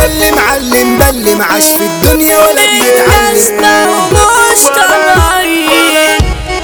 هتكلم علم بلم عاش في الدنيا ولا الناس بيتعلم بقوا مش طبيعيين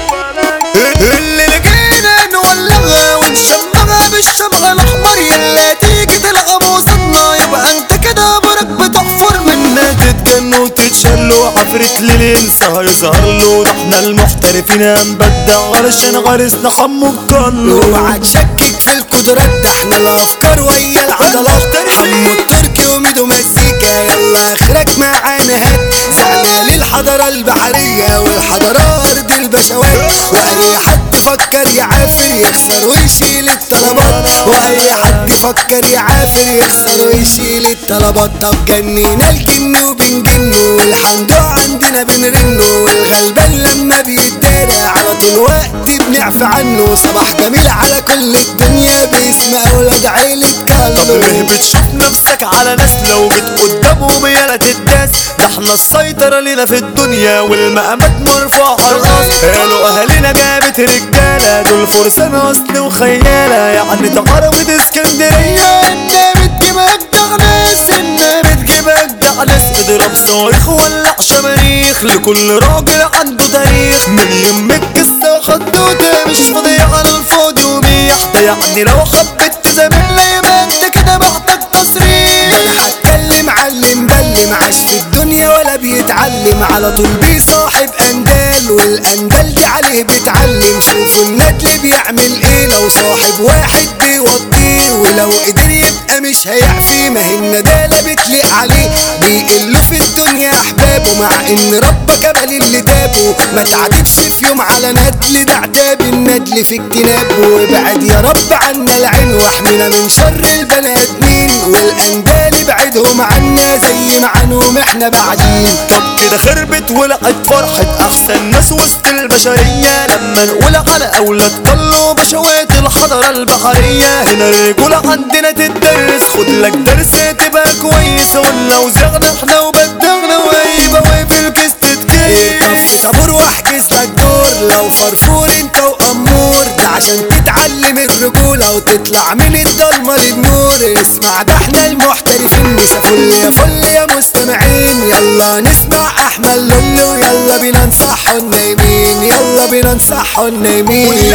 اللي لقينا نولغها ونشمغها بالشمع الاحمر يلا تيجي تلعب وصلنا يبقى انت كده برك بتحفر منا تتجن وتتشل وعفرت للانسى يظهر له ده احنا المحترفين هنبدع علشان غرسنا حمو بطل اوعى تشكك في القدرات ده احنا الافكار ويا العضلات حمو التركي وميدو مزيكا يلا اخرك معانا هات زعنا للحضارة البحرية والحضارة ارض البشوات واي حد فكر يعافر يخسر ويشيل الطلبات واي حد فكر يعافر يخسر ويشيل الطلبات طب جنينا الجن وبنجنه والحمد عندنا بنرنه والغلبان لما بيتدارى على طول وقت بنعفى عنه صباح جميل على كل الدنيا باسم اولاد عيلة طب ليه كالو بتشوف نفسك على ناس لو جيت قدامهم يالا تداس ده احنا السيطرة لينا في الدنيا والمقامات مرفوعة على الراس قالوا اهالينا جابت رجالة دول فرسان اصل وخيالة يعني تعرفت اسكندرية انها بتجيب اجدع ناس انها بتجيب اجدع ناس اضرب صواريخ ولع شماريخ لكل راجل عنده تاريخ من يمك القصة خدودة مش فاضية على الفاضي وميح ده يعني لو حبيت تزاملنا يبقى انت كده محتاج تصريح انا هتكلم علم بلم عاش في الدنيا ولا بيتعلم على طول بيصاحب اندال والاندال دي عليه بيتعلم شوفوا الندل بيعمل ايه لو صاحب واحد بيوطيه ولو قدر يبقى مش هيعفي ما هي الندالة بتليق عليه بيقلوا في الدنيا احبابه مع ان ربك قبل اللي تابه ما تعاتبش في يوم على ندل ده عتاب الندل في اجتنابه وابعد يا رب عنا العين واحمينا من شر البني ادمين والاندال ابعدهم عنا زي ما عنهم احنا بعدين طب كده خربت ولقت فرحة أحسن ناس وسط البشرية لما نقول على أولاد طلوا بشوات الحضارة البحرية هنا الرجولة عندنا تدرس خد لك درس تبقى كويس ولو زغنا احنا وبدغنا وهيبقى واقف الكيس تتكيف طب طابور واحجز لك دور لو فرفور انت وامور ده عشان تتعلم الرجولة وتطلع من الضلمة للنور اسمع ده احنا المحترفين مش فل يا فل يا مستمعين يلا نسمع احمد لولو يلا بينا نصحوا النايمين يلا بينا نصحوا النايمين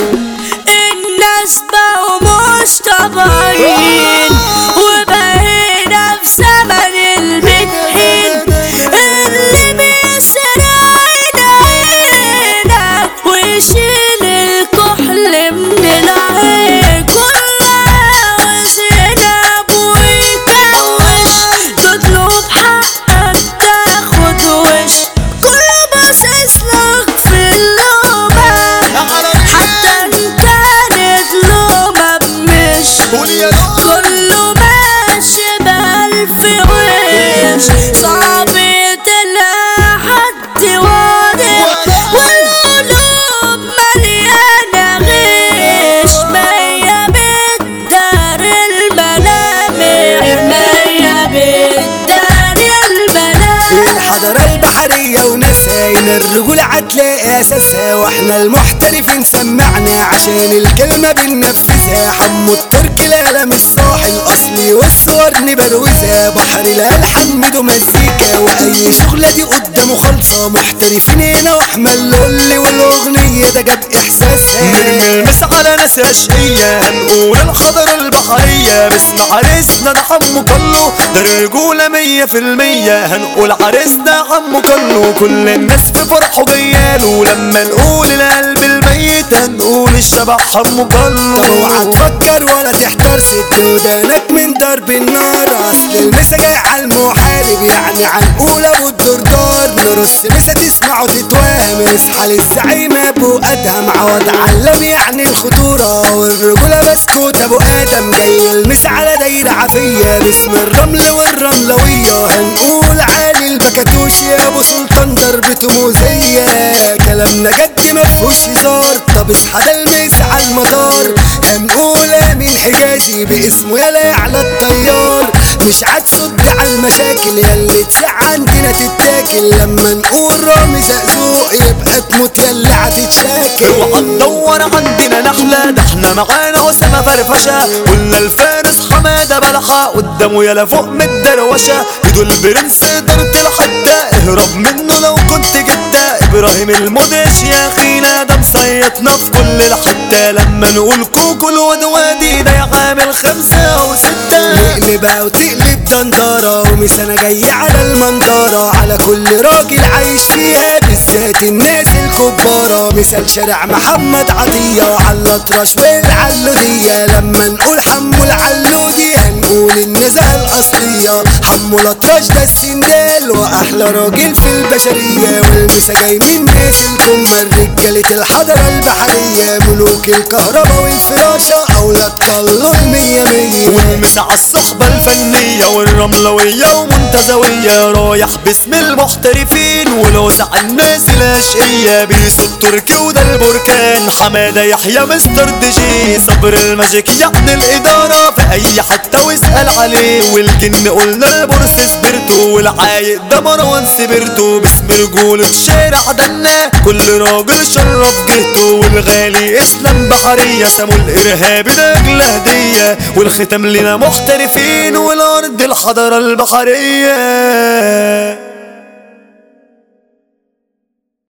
الناس بقوا مش طبيعيين وبقينا في زمن المدحين اللي بيسرق عينك ويشيل الكحل من العين كلها وزنب ويكوش تطلب حقك تاخد وش كله باصص لك في اللومة حتى ان كانت لومة بمش كله ماشي بألف وش صعب تلاقي حد واضح والقلوب مليانة غش مية بتدار الملامح مية بتدار الملامح الحضارة البحرية وناسها هنا الرجولة هتلاقي أساسها واحنا المحترفين سمعنا عشان الكلمة بننفذها حمو التركي القلم الصاحي الأصلي والصور نبروزها بحر الألحان ميدو مزيكا وأي شغلة دي قدامه خالصة محترفين هنا واحمد لولي والأغنية ده جاب إحساسها نرمي المس على ناس أشقية هنقول الحضارة البحرية باسم عريسنا ده حمو كله ده رجولة مية في المية هنقول عريسنا حمو كله كل الناس في فرحه جياله لما نقول القلب الميت هنقول الشبح حمو كله اوعى تفكر ولا تحتار ست ودانك من ضرب النار اصل المسا جاي على المحارب يعني هنقول ابو الدردار نرص مسا تسمع وتتوهم اصحى للزعيم ابو ادهم عوض علم يعني الخطوره والرجوله بسكوت ابو ادم جاي المسا على دايره عافيه باسم الرمل والرملويه هنقول علي البكاتوش يا ابو سلطان ضربته موزيه كلامنا جد مفهوش هزار طب اصحى ده المس على المدار هنقول امين حجازي باسمه يلا على الطيار مش هتصد على المشاكل ياللي تسع عندنا تتاكل لما نقول رامي زقزوق يبقى تموت ياللي هتتشاكل اوعى تدور عندنا نحلة ده احنا معانا أسامة فرفشة ولا الفارس حمادة بلحة قدامه يلا فوق من الدروشة ايده البرنس قدرت الحدة اهرب منه لو كنت جدة ابراهيم المدهش يا اخينا ده مصيطنا في كل الحتة لما نقول كوكو الواد وادي ده يعامل خمسة او ستة نقلبها وتقلب دندرة ومش انا جاي على المنظرة على كل راجل عايش فيها بالذات الناس الكبارة مثال شارع محمد عطية على الاطرش والعلودية لما نقول حمو العلودي هنقول النزعة الأصلية حمو الأطرش ده السندال وأحلى راجل في البشرية والمسا جاي من ناس الكمة رجالة الحضرة البحرية ملوك الكهرباء والفراشة أولاد طلوا المية مية والمس على الصحبة الفنية والرملوية ومنتزوية رايح باسم المحترفين ولوزع الناس الاشقية بيسو التركي وده البركان حمادة يحيى مستر دي جي صبر الماجيك يعني الإدارة في أي حتة واسأل عليه والجن قلنا البورس سبرتو والعايق ده مروان سبرتو باسم رجولة شارع دنا كل راجل شرف جهته والغالي اسلام بحرية سمو الإرهابي ده أجل هدية والختام لنا محترفين والأرض الحضارة البحرية